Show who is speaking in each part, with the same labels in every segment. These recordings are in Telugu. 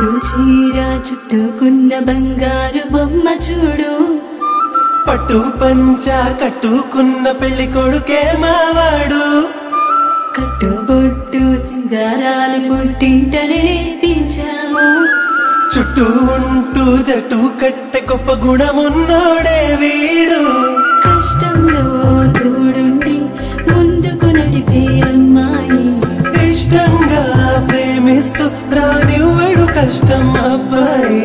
Speaker 1: పట్టు చీర చుట్టుకున్న బంగారు బొమ్మ చూడు
Speaker 2: పట్టు పంచ కట్టుకున్న పెళ్లి కొడుకే మావాడు
Speaker 1: కట్టుబొట్టు సింగారాలు పుట్టింటని నేర్పించాము
Speaker 2: చుట్టూ ఉంటూ జట్టు కట్టె గొప్ప గుణమున్నోడే వీడు
Speaker 1: కష్టంలో తోడుండి ముందుకు నడిపే అమ్మాయి
Speaker 2: ఇష్టంగా ప్రేమిస్తూ రానివ్వడు కష్టం అబ్బాయి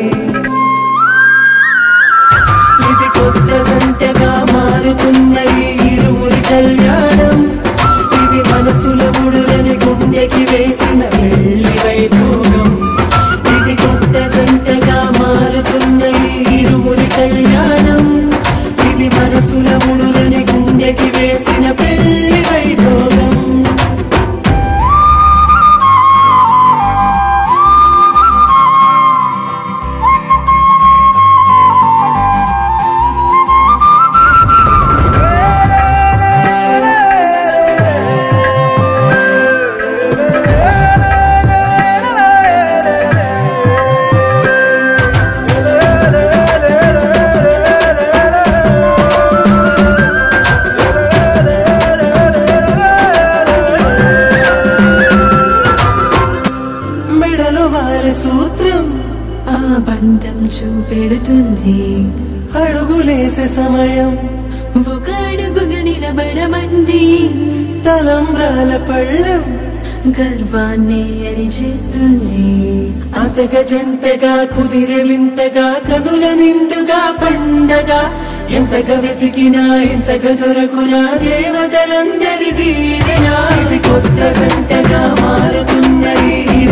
Speaker 2: ఇది కొత్త జంటగా మారుతున్న ఈ ఇరువురి కళ్యాణం ఇది మనసుల ముడులని గుండెకి వేసిన పెళ్లి వైభోగం ఇది కొత్త జంటగా మారుతున్న ఈ ఇరువురి కళ్యాణం ఇది మనసుల ముడులని గుండెకి వేసిన పెళ్లి వైభోగం మెడలో వారి సూత్రం
Speaker 1: ఆ బంధం చూపెడుతుంది
Speaker 2: అడుగులేసే సమయం
Speaker 1: ఒక అడుగుగా నిలబడమంది
Speaker 2: తలంబ్రాల పళ్ళెం
Speaker 1: గర్వాన్ని అణిచేస్తుంది
Speaker 2: అతగ జంటగా కుదిరే వింతగా కనుల నిండుగా పండగ ఎంతగా వెతికినా ఎంతగా దొరకునా దేవతలందరి దీవెనా ఇది కొత్త జంటగా మారుతున్న ఈ